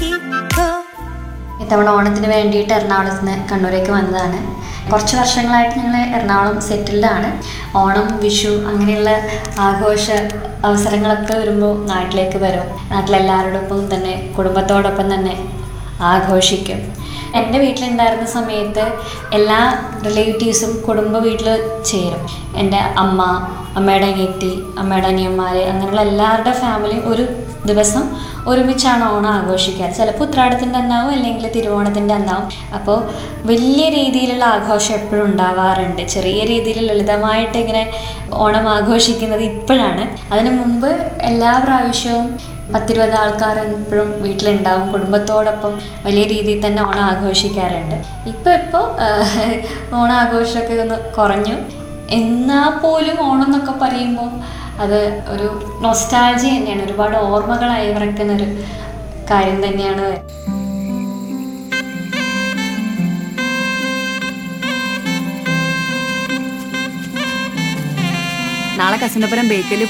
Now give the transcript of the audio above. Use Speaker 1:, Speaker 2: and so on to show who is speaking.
Speaker 1: Mexico.
Speaker 2: ഇത്തവണ ഓണത്തിന് വേണ്ടിയിട്ട് എറണാകുളത്ത് നിന്ന് കണ്ണൂരേക്ക് വന്നതാണ് കുറച്ച് വർഷങ്ങളായിട്ട് ഞങ്ങൾ എറണാകുളം സെറ്റിൽഡാണ് ഓണം വിഷു അങ്ങനെയുള്ള ആഘോഷ അവസരങ്ങളൊക്കെ വരുമ്പോൾ നാട്ടിലേക്ക് വരും നാട്ടിലെല്ലാവരോടൊപ്പം തന്നെ കുടുംബത്തോടൊപ്പം തന്നെ ആഘോഷിക്കും എൻ്റെ വീട്ടിലുണ്ടായിരുന്ന സമയത്ത് എല്ലാ റിലേറ്റീവ്സും കുടുംബ വീട്ടിൽ ചേരും എൻ്റെ അമ്മ അമ്മയുടെ അനിയത്തി അമ്മയുടെ അനിയന്മാർ അങ്ങനെയുള്ള എല്ലാവരുടെ ഫാമിലിയും ഒരു ദിവസം ഒരുമിച്ചാണ് ഓണം ആഘോഷിക്കാറ് ചിലപ്പോൾ ഉത്രാടത്തിൻ്റെ അന്നാവും അല്ലെങ്കിൽ തിരുവോണത്തിൻ്റെ അന്നാവും അപ്പോൾ വലിയ രീതിയിലുള്ള ആഘോഷം എപ്പോഴും ഉണ്ടാവാറുണ്ട് ചെറിയ രീതിയിൽ ലളിതമായിട്ട് ഇങ്ങനെ ഓണം ആഘോഷിക്കുന്നത് ഇപ്പോഴാണ് അതിനു മുമ്പ് എല്ലാ പ്രാവശ്യവും പത്തിരുപത് ആൾക്കാർ എപ്പോഴും വീട്ടിലുണ്ടാവും കുടുംബത്തോടൊപ്പം വലിയ രീതിയിൽ തന്നെ ഓണം ആഘോഷിക്കാറുണ്ട് ഇപ്പോൾ ഇപ്പോൾ ഓണാഘോഷമൊക്കെ ഒന്ന് കുറഞ്ഞു എന്നാൽ പോലും ഓണം എന്നൊക്കെ പറയുമ്പോൾ അത് ഒരു നൊസ്റ്റാൾജി തന്നെയാണ് ഒരുപാട് ഓർമ്മകളായി വിറക്കുന്ന ഒരു കാര്യം തന്നെയാണ്
Speaker 3: നാളെ കസിനപ്പുരം ബേക്കലിൽ